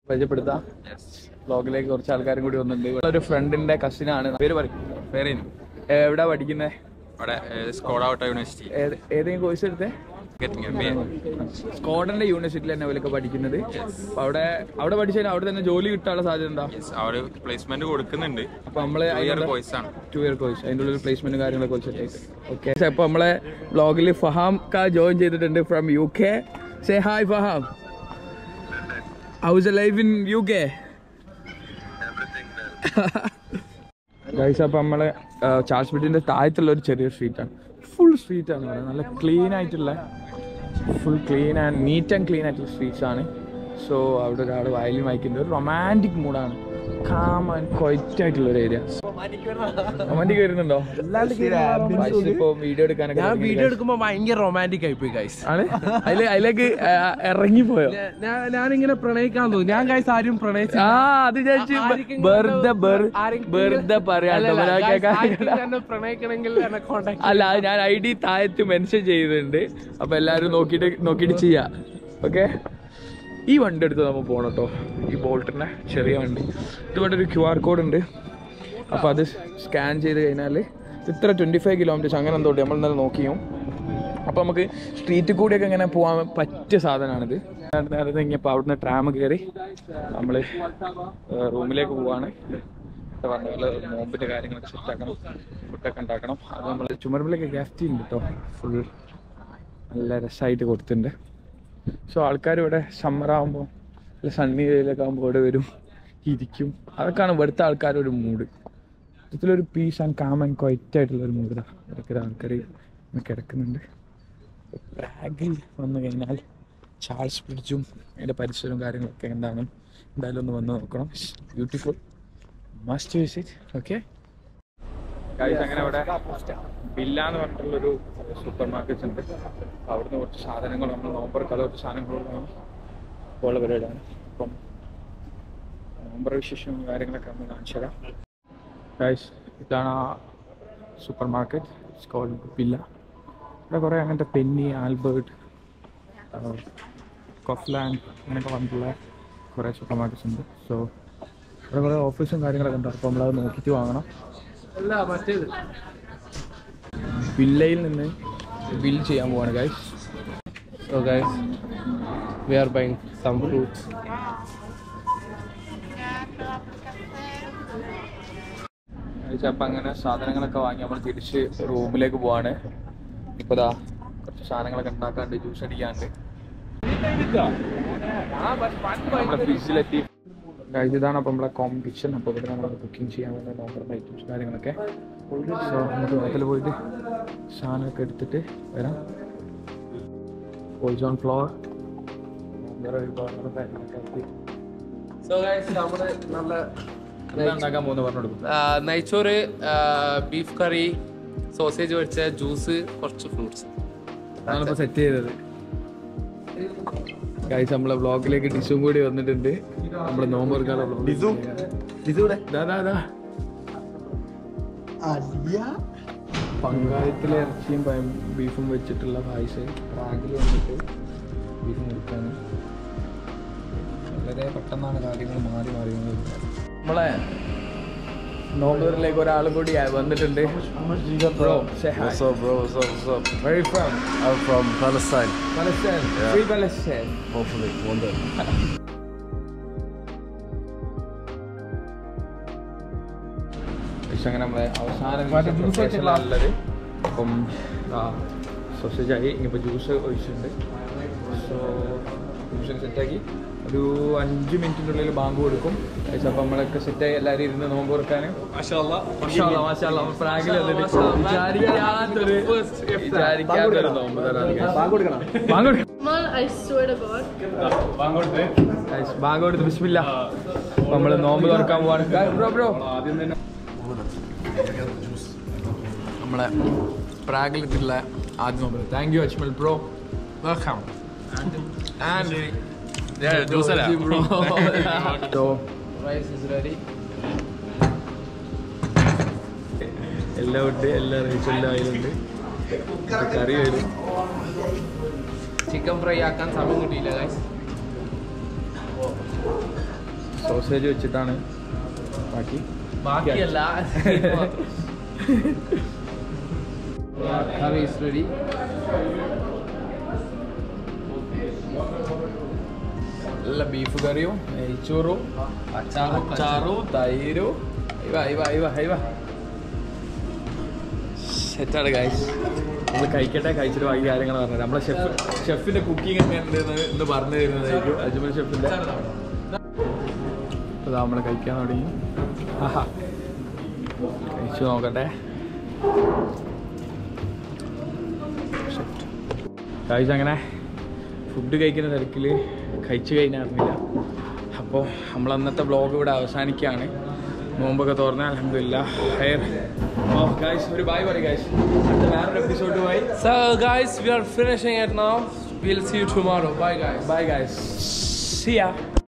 പരിചയപ്പെടുത്താം ബ്ലോഗിലേക്ക് കുറച്ച് ആൾക്കാരും കൂടി വന്നിട്ടുണ്ട് ഇവിടെ ഒരു ഫ്രണ്ടിന്റെ കസിനാണ് പേര് പറയും പേര് എവിടെ പഠിക്കുന്നത് അവിടെ സ്കോഡ ഔട്ട് യൂണിവേഴ്സിറ്റി ഏതെങ്കിലും കോഴ്സ് എടുത്തേ സ്കോഡന്റെ യൂണിവേഴ്സിറ്റിയിൽ തന്നെ അവരൊക്കെ പഠിക്കുന്നത് അപ്പൊ അവിടെ അവിടെ പഠിച്ചു കഴിഞ്ഞാൽ അവിടെ തന്നെ ജോലി കിട്ടാനുള്ള സാധ്യത എന്താ അവര് പ്ലേസ്മെന്റ് കൊടുക്കുന്നുണ്ട് അപ്പൊ നമ്മള് ഇയർ കോഴ്സ് ആണ് ടു ഇയർ കോഴ്സ് അതിൻ്റെ ഉള്ളിൽ പ്ലേസ്മെന്റ് കാര്യങ്ങളൊക്കെ വെച്ചിട്ട് ഓക്കെ അപ്പൊ നമ്മളെ ബ്ലോഗിൽ ഫഹാം കാ ജോയിൻ ചെയ്തിട്ടുണ്ട് from U K say hi Faham how's life in U K guys അപ്പൊ നമ്മള് ചാർജ് ബിഡിന്റെ താഴത്തുള്ള ഒരു ചെറിയ സ്ട്രീറ്റാണ് ഫുൾ സ്ട്രീറ്റ് ആണ് ഇവിടെ നല്ല ക്ലീൻ ആയിട്ടുള്ള full clean and neat and clean ആയിട്ടുള്ള സ്ട്രീറ്റ്സ് ആണ് സോ അവിടെ ഒരാൾ വയലിൻ വായിക്കുന്നത് ഒരു റൊമാൻറ്റിക് മൂഡാണ് കാം ആൻഡ് ക്വൈറ്റ് ആയിട്ടുള്ള ഒരു ഏരിയ റൊമാൻറ്റിക് വരുന്നുണ്ടോ ഇപ്പൊ വീഡിയോ എടുക്കാനൊക്കെ ഞാൻ തുടങ്ങി വീഡിയോ guys. എടുക്കുമ്പോ ഭയങ്കര റൊമാൻറ്റിക് ആയിപ്പോയി ഗൈസ് ആണ് അതില് അതിലേക്ക് ആ, ഇറങ്ങിപ്പോയോ ഞാനിങ്ങനെ പ്രണയിക്കാൻ തോന്നി ഞാൻ ഗൈസ് ആരും പ്രണയിച്ചു ആ അത് വിചാരിച്ച് വെറുതെ വെറു- വെറുതെ പറയാട്ടോ പ്രണയിക്കണമെങ്കിൽ എന്നെ കോണ്ടാക്ട് അല്ല അത് ഞാൻ ഐ ഡി താഴത്ത് മെൻഷൻ ചെയ്തിട്ടുണ്ട് അപ്പൊ എല്ലാരും നോക്കിയിട്ട് നോക്കിയിട്ട് ചെയ്യാം ഓക്കെ ഈ വണ്ടി എടുത്ത് നമ്മൾ പോകണം കേട്ടോ ഈ ബോൾട്ടിന്റെ ചെറിയ വണ്ടി ഇതുകൊണ്ട് ഒരു ക്യു ആർ കോഡ് ഉണ്ട് അപ്പൊ അത് സ്കാൻ ചെയ്ത് കഴിഞ്ഞാൽ ഇത്ര ട്വന്റി ഫൈവ് കിലോമീറ്റേഴ്സ് അങ്ങനെ എന്തോ ഉണ്ട് നമ്മൾ ഇന്നലെ നോക്കിയും അപ്പൊ നമുക്ക് സ്ട്രീറ്റിൽ കൂടിയൊക്കെ ഇങ്ങനെ പോകാൻ പറ്റിയ സാധനമാണിത് നേരത്തെ ഇങ്ങനെ അവിടുന്ന് ട്രാം കയറി നമ്മൾ റൂമിലേക്ക് പോവാണ് നേരത്തെ പറഞ്ഞ പോലെ നോമ്പിന്റെ കാര്യങ്ങളൊക്കെ സെറ്റ് ആക്കണം ഫുഡൊക്കെ ഉണ്ടാക്കണം അത് നമ്മൾ ചുമരുമ്പിലേക്ക് ഗാഫ്റ്റി ഉണ്ട് കേട്ടോ ഫുൾ നല്ല രസമായിട്ട് കൊടുത്തിട്ടുണ്ട് സോ ആൾക്കാർ ഇവിടെ സമ്മർ ആകുമ്പോൾ അല്ല സണ്ണി വെയിലൊക്കെ ആകുമ്പോൾ ഇവിടെ വരും ഇരിക്കും അതൊക്കെയാണ് ഇവിടുത്തെ ആൾക്കാരുടെ ഒരു മൂഡ് ഇതിലൊരു peace and calm and quiet ആയിട്ടുള്ള ഒരു മൂഡ് ഇതൊക്കെ ആൾക്കാർ കിടക്കുന്നുണ്ട് പ്രാഗിൽ വന്നു കഴിഞ്ഞാൽ ചാൾസ് ബ്രിഡ്ജും അതിൻ്റെ പരിസരവും കാര്യങ്ങളൊക്കെ എന്താണ് എന്തായാലും ഒന്ന് വന്ന് നോക്കണം ബ്യൂട്ടിഫുൾ മസ്റ്റ് വിസിറ്റ് ഓക്കെ അങ്ങനെ ഇവിടെ ബില്ല എന്ന് പറഞ്ഞിട്ടുള്ളൊരു സൂപ്പർ മാർക്കറ്റ് ഉണ്ട് അപ്പൊ അവിടുന്ന് കുറച്ച് സാധനങ്ങൾ നമ്മൾ നോമ്പർ കഥ കുറച്ച് സാധനങ്ങളുള്ള ഉള്ള പരിപാടിയാണ് അപ്പം നോമ്പർ വിശേഷവും കാര്യങ്ങളൊക്കെ നമ്മൾ കാണിച്ചു തരാം ഗൈസ് ഇതാണ് ആ സൂപ്പർ മാർക്കറ്റ് സ്കോൾ ബില്ല ഇവിടെ കുറേ അങ്ങനത്തെ പെന്നി ആൽബർട്ട് കൊഫ്ലാൻഡ് അങ്ങനെയൊക്കെ വന്നിട്ടുള്ള കുറേ സൂപ്പർ മാർക്കറ്റ്സ് ഉണ്ട് സോ ഇവിടെ കുറേ ഓഫീസും കാര്യങ്ങളൊക്കെ ഉണ്ട് അപ്പോൾ നമ്മളത് നോക്കിയിട്ട് വാങ്ങണം അല്ല മറ്റേത് വില്ലയിൽ നിന്ന് ബിൽ ചെയ്യാൻ പോവാണ് guys so guys we are buying some fruits അപ്പം അങ്ങനെ സാധനങ്ങളൊക്കെ വാങ്ങി നമ്മൾ തിരിച്ച് റൂമിലേക്ക് പോവാണ് ഇപ്പൊ ദാ കുറച്ച് സാധനങ്ങളൊക്കെ ഉണ്ടാക്കാണ്ട് ജ്യൂസ് അടിക്കാണ്ട് നമ്മുടെ ഫ്രിഡ്ജിലെത്തി ഗൈസ് ഇതാണ് അപ്പം നമ്മളെ കോം കിച്ചൺ അപ്പോൾ ഇവിടെ നമ്മൾ കുക്കിംഗ് ചെയ്യാൻ വേണ്ട നോക്കുന്ന ഐറ്റംസ് കാര്യങ്ങളൊക്കെ സോ നമുക്ക് ഹോട്ടലിൽ പോയിട്ട് സാധനമൊക്കെ എടുത്തിട്ട് വരാം ഓൾസോൺ ഫ്ലോർ വേറെ വിഭവങ്ങളും കാര്യങ്ങളൊക്കെ ആക്കി സോ ഗൈസ് നമ്മൾ നല്ല എന്താ ഉണ്ടാക്കാൻ പോകുന്നത് പറഞ്ഞു കൊടുക്കും ആ, നെയ്ച്ചോറ് ബീഫ് കറി സോസേജ് പൊരിച്ച ജ്യൂസ് കുറച്ച് ഫ്രൂട്ട്സ് നമ്മളിപ്പോ സെറ്റ് ചെയ്തത് ഗൈസ് നമ്മളെ ബ്ലോഗിലേക്ക് ഡിഷും കൂടി വന്നിട്ടുണ്ട് നമ്മള് നോമ്പ് പങ്കായത്തിലെ ഇറച്ചിയും പയം- ബീഫും വെച്ചിട്ടുള്ള പായസം റാഗിൽ വന്നിട്ട് ബീഫ് മുറിക്കാണ് വളരെ പെട്ടെന്നാണ് കാര്യങ്ങൾ മാറി മാറി വന്നത് നമ്മളെ നോമ്പൂരിലേക്ക് ഒരാൾ കൂടി വന്നിട്ടുണ്ട് bro What's up, bro? What's up? What's up? Where are you from? I'm from Palestine. Palestine. Yeah. Free Palestine. Hopefully, one day. പക്ഷെ അങ്ങനെ നമ്മളെ അവസാനം ഉള്ളത് അപ്പം സോസേജ് ആയി ഇനിയിപ്പോൾ ജ്യൂസ് ഒഴിച്ചിട്ടുണ്ട് സോ ജ്യൂസ് സെറ്റാക്കി ഒരു അഞ്ച് മിനിറ്റിൻ്റെ ഉള്ളിൽ ബാങ്ക് കൊടുക്കും അപ്പം നമ്മളൊക്കെ സെറ്റായി എല്ലാവരും ഇരുന്ന് നോമ്പ് തുറക്കാൻ പ്രാഗിൽ വിചാരിക്കാത്തൊരു വിചാരിക്കാത്തൊരു നോമ്പ് തരാണ് ബാങ്ക് കൊടുക്കണം ബാങ്ക് കൊടുക്കണം Mal, I swear to God. Guys, ബാങ്ക് കൊടുത്ത് ബിസ്മില്ല നമ്മൾ നോമ്പ് തുറക്കാൻ പോവാണ് ബ്രോ ബ്രോ നമ്മളെ പ്രാഗിലെത്തിയുള്ള ആദ്യം നോമ്പ് thank you Ajmal bro welcome and juice അല്ല bro so rice is ready എല്ലാം ഉണ്ട് എല്ലാ റൈസും എല്ലാം അതിലുണ്ട് കറി വരും ചിക്കൻ ഫ്രൈ ആക്കാൻ സമയം കിട്ടിയില്ല ഗൈസ് സോസേജ് വെച്ചിട്ടാണ് ബാക്കി ബാക്കിയല്ല കറി ഇസ് റെഡി നല്ല ബീഫ് കറിയും നെയ്ച്ചോറും അച്ചാറും അച്ചാറും തൈരും ഇവ ഇവ ഇവ ഇവ സെറ്റാണ് ഗൈസ് നമ്മൾ കഴിക്കട്ടെ കഴിച്ചിട്ട് ബാക്കി കാര്യങ്ങൾ പറഞ്ഞത് നമ്മളെ ഷെഫ് ഷെഫിന്റെ കുക്കിംഗ് ഒക്കെ ഉണ്ടെന്ന് ഇന്ന് പറഞ്ഞു തരുന്നതായിരിക്കും അജ്മൽ ഷെഫിന്റെ അപ്പോൾ നമ്മൾ കഴിക്കാൻ തുടങ്ങി ആഹാ കഴിച്ചു നോക്കട്ടെ കഴിച്ചു അങ്ങനെ ഫുഡ് കഴിക്കുന്ന തിരക്കിൽ കഴിച്ചു കഴിഞ്ഞറിഞ്ഞില്ല അപ്പോൾ നമ്മൾ അന്നത്തെ വ്ളോഗ് ഇവിടെ അവസാനിക്കുകയാണ് നോമ്പൊക്കെ തുറന്ന് അലഹമില്ല ഹയർ ഓ ഗൈസ് ഒരു ബൈ പറയും ഗൈസ് അടുത്ത വേറൊരു episode bye So guys, we are finishing it now. We'll see you tomorrow. Bye guys. Bye guys സിയാ